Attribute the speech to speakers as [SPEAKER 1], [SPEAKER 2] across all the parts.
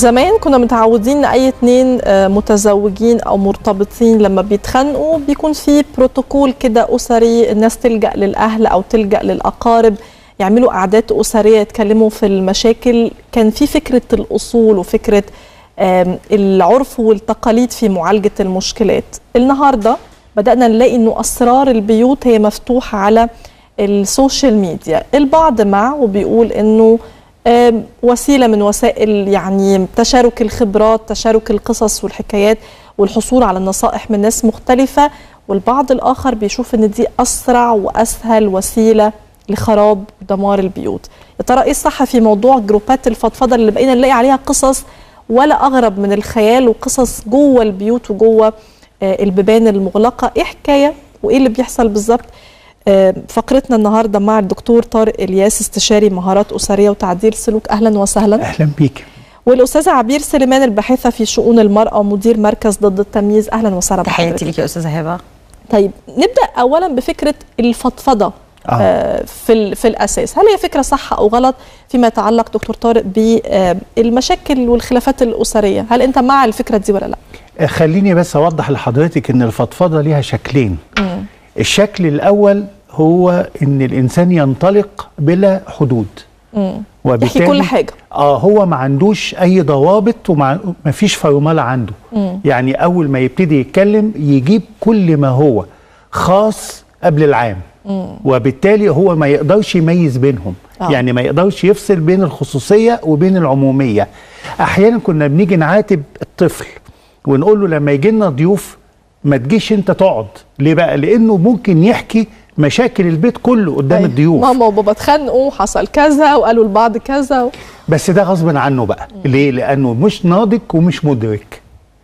[SPEAKER 1] زمان كنا متعودين ان اي اتنين آه، متزوجين او مرتبطين لما بيتخانقوا بيكون في بروتوكول كده اسري الناس تلجا للاهل او تلجا للاقارب يعملوا قعدات اسريه يتكلموا في المشاكل كان في فكره الاصول وفكره آم، العرف والتقاليد في معالجه المشكلات النهارده بدانا نلاقي انه اسرار البيوت هي مفتوحه على السوشيال ميديا البعض مع وبيقول انه آم، وسيله من وسائل يعني تشارك الخبرات تشارك القصص والحكايات والحصول على النصائح من ناس مختلفه والبعض الاخر بيشوف ان دي اسرع واسهل وسيله لخراب ودمار البيوت يا ترى ايه الصح في موضوع جروبات الفضفضه اللي بقينا نلاقي عليها قصص ولا اغرب من الخيال وقصص جوه البيوت وجوه آه، البيبان المغلقه ايه حكايه وايه اللي بيحصل بالظبط آه، فقرتنا النهارده مع الدكتور طارق الياس استشاري مهارات اسريه وتعديل سلوك اهلا وسهلا
[SPEAKER 2] اهلا بيك
[SPEAKER 1] والاستاذه عبير سليمان الباحثه في شؤون المراه ومدير مركز ضد التمييز اهلا وسهلا
[SPEAKER 3] تحياتي
[SPEAKER 1] بحضرتك.
[SPEAKER 3] ليك يا استاذه هبه
[SPEAKER 1] طيب نبدا اولا بفكره الفضفضه
[SPEAKER 2] آه.
[SPEAKER 1] آه. في ال- في الاساس هل هي فكره صح او غلط فيما يتعلق دكتور طارق بالمشاكل والخلافات الاسريه هل انت مع الفكره دي ولا لا
[SPEAKER 2] خليني بس اوضح لحضرتك ان الفضفضه ليها شكلين
[SPEAKER 1] مم.
[SPEAKER 2] الشكل الاول هو ان الانسان ينطلق بلا حدود
[SPEAKER 1] مم.
[SPEAKER 2] وبالتالي
[SPEAKER 1] يحكي كل حاجه
[SPEAKER 2] اه هو ما عندوش اي ضوابط وما ما فيش فرمله عنده
[SPEAKER 1] مم.
[SPEAKER 2] يعني اول ما يبتدي يتكلم يجيب كل ما هو خاص قبل العام
[SPEAKER 1] مم.
[SPEAKER 2] وبالتالي هو ما يقدرش يميز بينهم
[SPEAKER 1] آه.
[SPEAKER 2] آه. يعني ما يقدرش يفصل بين الخصوصية وبين العمومية أحيانا كنا بنيجي نعاتب الطفل ونقول له لما يجي لنا ضيوف ما تجيش انت تقعد ليه بقى لانه ممكن يحكي مشاكل البيت كله قدام
[SPEAKER 1] أيوة.
[SPEAKER 2] الضيوف
[SPEAKER 1] ماما وبابا اتخانقوا حصل كذا وقالوا لبعض كذا و...
[SPEAKER 2] بس ده غصب عنه بقى ليه لانه مش ناضج ومش مدرك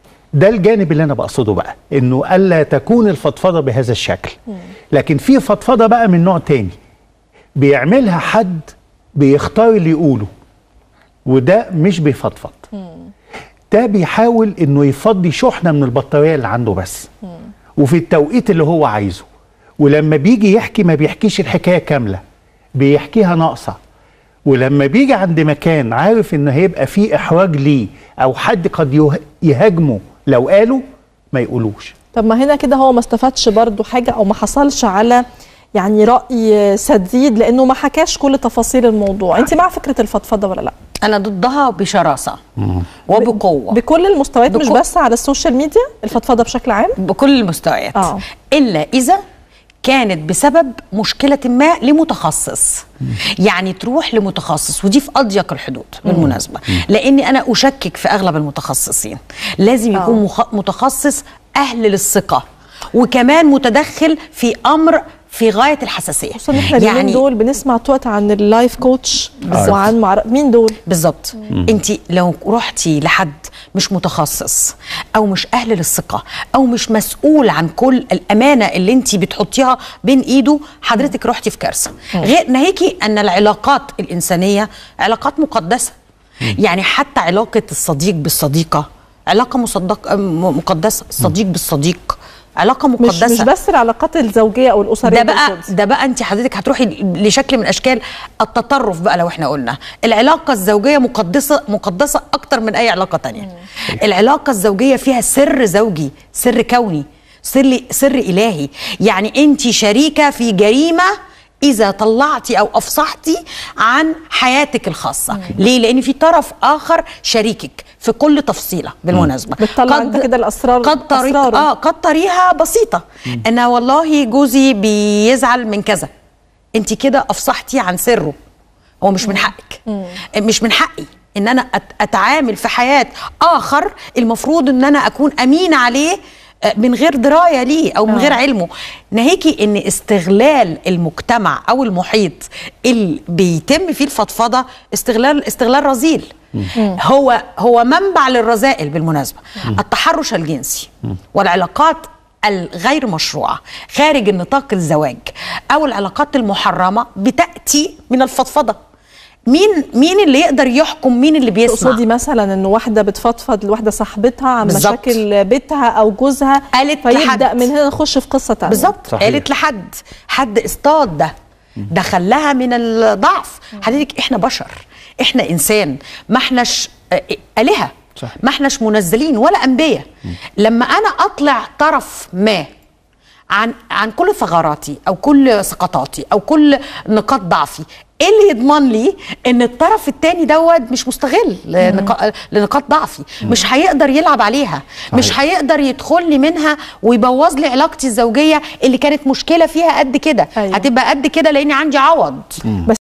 [SPEAKER 2] ده الجانب اللي انا بقصده بقى انه الا تكون الفضفضه بهذا الشكل لكن في فضفضه بقى من نوع تاني بيعملها حد بيختار اللي يقوله وده مش بيفضفض ده بيحاول انه يفضي شحنه من البطاريه اللي عنده بس وفي التوقيت اللي هو عايزه ولما بيجي يحكي ما بيحكيش الحكايه كامله بيحكيها ناقصه ولما بيجي عند مكان عارف ان هيبقى فيه احراج ليه او حد قد يه- يهاجمه لو قاله ما يقولوش
[SPEAKER 1] طب ما هنا كده هو ما استفادش برضو حاجه او ما حصلش على يعني راي سديد لانه ما حكاش كل تفاصيل الموضوع انت مع فكره الفضفضه ولا لا
[SPEAKER 3] انا ضدها بشراسه وبقوه
[SPEAKER 1] بكل المستويات مش
[SPEAKER 3] بكل-
[SPEAKER 1] بس على السوشيال ميديا الفضفضه بشكل عام
[SPEAKER 3] بكل المستويات
[SPEAKER 1] آه.
[SPEAKER 3] الا اذا كانت بسبب مشكلة ما لمتخصص يعني تروح لمتخصص ودي في أضيق الحدود بالمناسبة لأني أنا أشكك في أغلب المتخصصين لازم يكون
[SPEAKER 1] آه.
[SPEAKER 3] مخ- متخصص أهل للثقة وكمان متدخل في أمر في غاية الحساسية
[SPEAKER 1] خصوصا ان احنا اليومين دول بنسمع توت عن اللايف كوتش وعن معر... مين دول
[SPEAKER 3] بالظبط انت لو رحتي لحد مش متخصص او مش اهل للثقه او مش مسؤول عن كل الامانه اللي انت بتحطيها بين ايده حضرتك رحتي في كارثه غير ناهيكي ان العلاقات الانسانيه علاقات مقدسه يعني حتى علاقه الصديق بالصديقه علاقه مصدق م- مقدسه الصديق بالصديق علاقه
[SPEAKER 1] مش
[SPEAKER 3] مقدسه
[SPEAKER 1] مش بس العلاقات الزوجيه او الاسريه
[SPEAKER 3] ده بقى
[SPEAKER 1] تقصدي.
[SPEAKER 3] ده بقى انت حضرتك هتروحي لشكل من اشكال التطرف بقى لو احنا قلنا العلاقه الزوجيه مقدسه مقدسه اكتر من اي علاقه تانية العلاقه الزوجيه فيها سر زوجي سر كوني سر سر الهي يعني انت شريكه في جريمه اذا طلعتي او افصحتي عن حياتك الخاصه ليه لان في طرف اخر شريكك في كل تفصيله بالمناسبه
[SPEAKER 1] بتطلع انت كده الاسرار
[SPEAKER 3] قد طريق
[SPEAKER 1] أسراره.
[SPEAKER 3] اه قد طريقها بسيطه انا والله جوزي بيزعل من كذا انت كده افصحتي عن سره هو مش من حقك مش من حقي ان انا أت- اتعامل في حياه اخر المفروض ان انا اكون امينه عليه آه، من غير درايه ليه او من
[SPEAKER 1] آه.
[SPEAKER 3] غير علمه ناهيكي ان استغلال المجتمع او المحيط اللي بيتم فيه الفضفضه استغلال استغلال رذيل هو هو منبع للرذائل بالمناسبه التحرش الجنسي والعلاقات الغير مشروعه خارج النطاق الزواج او العلاقات المحرمه بتاتي من الفضفضه مين مين اللي يقدر يحكم مين اللي بيسمع
[SPEAKER 1] تقصدي مثلا ان واحده بتفضفض لواحده صاحبتها عن
[SPEAKER 3] بالظبط.
[SPEAKER 1] مشاكل بيتها او جوزها
[SPEAKER 3] قالت
[SPEAKER 1] فيبدا
[SPEAKER 3] لحد.
[SPEAKER 1] من هنا نخش في قصه تانية
[SPEAKER 3] بالظبط
[SPEAKER 2] صحيح.
[SPEAKER 3] قالت لحد حد اصطاد ده دخلها من الضعف حضرتك احنا بشر احنا انسان ما احناش آه، الهه
[SPEAKER 2] صح.
[SPEAKER 3] ما احناش منزلين ولا انبياء لما انا اطلع طرف ما عن عن كل ثغراتي او كل سقطاتي او كل نقاط ضعفي ايه اللي يضمن لي ان الطرف التاني دوت مش مستغل لنقا- لنقاط ضعفي مش هيقدر يلعب عليها مش هيقدر يدخل لي منها ويبوظ لي علاقتي الزوجيه اللي كانت مشكله فيها قد كده
[SPEAKER 1] أيوة.
[SPEAKER 3] هتبقى قد كده لاني عندي عوض
[SPEAKER 1] بس